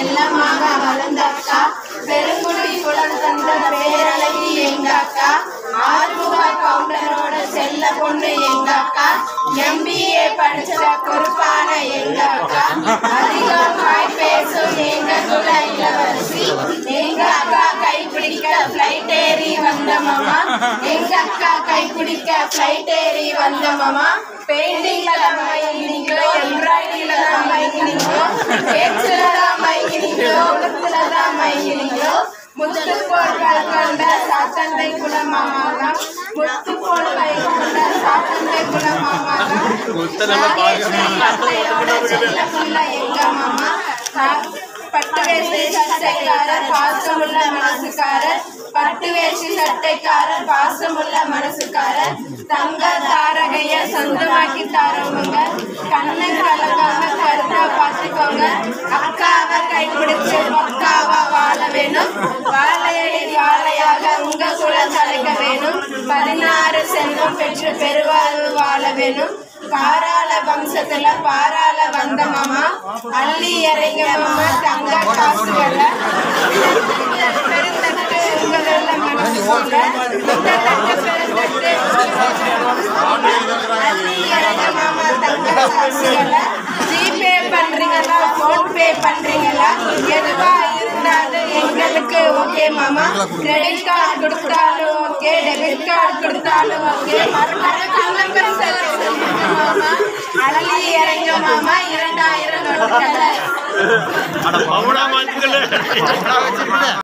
செல்லமாக வளர்ந்த அக்கா பெருங்குடி குலம் தந்த பேரழகி எங்க அக்கா ஆறுமுக கவுண்டரோட செல்ல பொண்ணு எங்க அக்கா எம்பிஏ படிச்ச பொறுப்பான எங்க அக்கா அதிகமாய் பேசும் எங்க குல இளவரசி எங்க அக்கா கைப்பிடிக்க பிளைட் ஏறி வந்த மாமா எங்க அக்கா கைப்பிடிக்க பிளைட் ஏறி வந்த மாமா பெயிண்டிங்ல தான் மயங்கினீங்களோ எம்ப்ராய்டிங்ல தான் மயங்கினீங்களோ பேச்சுல தான் மயங்கினீங்களோ முகத்துல தான் மயங்கினீங்களோ முத்து போல் கை கொண்ட சாத்தந்தை குல மாமாதான் முத்து போல் கை கொண்ட சாத்தந்தை குல மாமாதான் அத்தையோட செல்ல புள்ள எங்க மாமா சா- பட்டு வேஷ்டி சட்டைக்காரர் பாசமுள்ள மனசுக்காரர் பட்டு வேஷ்டி சட்டைக்காரர் பாசமுள்ள மனசுக்காரர் தங்க தாரகைய சொந்தமாக்கி தாரவங்க கண்ணு கலக்காம கருத்தா பார்த்துக்கோங்க அக்காவை கைப்பிடிச்சு பக்காவா வாழ வேணும் வாழையடி வாழையாக உங்க குலம் தலைக்க வேணும் பதினாறு செல்வம் பெற்று பெருவாழ்வு வாழ வேணும் பாராள வம்சத்துல பாராள வந்த மாமா அள்ளி இறங்க மாமா தங்க காசுகளை பெருந்தட்டு உங்களோட மனசுக்குள்ள இந்த தட்டு பெருந்தட்டு அள்ளி இறங்க மாமா தங்க காசுகளை ஜிபே பண்றீங்களா போன் பே பண்றீங்களா எதுவா இருந்தாலும் எங்களுக்கு ஓகே மாமா கிரெடிட் கார்டு கொடுத்தாலும் ஓகே டெபிட் கார்டு கொடுத்தாலும் ஓகே மறக்காம மாமா அள்ளி இறங்க மாமா இரண்டாயிரம் நோட்டுகளை அட பவுனா மாட்டுங்களே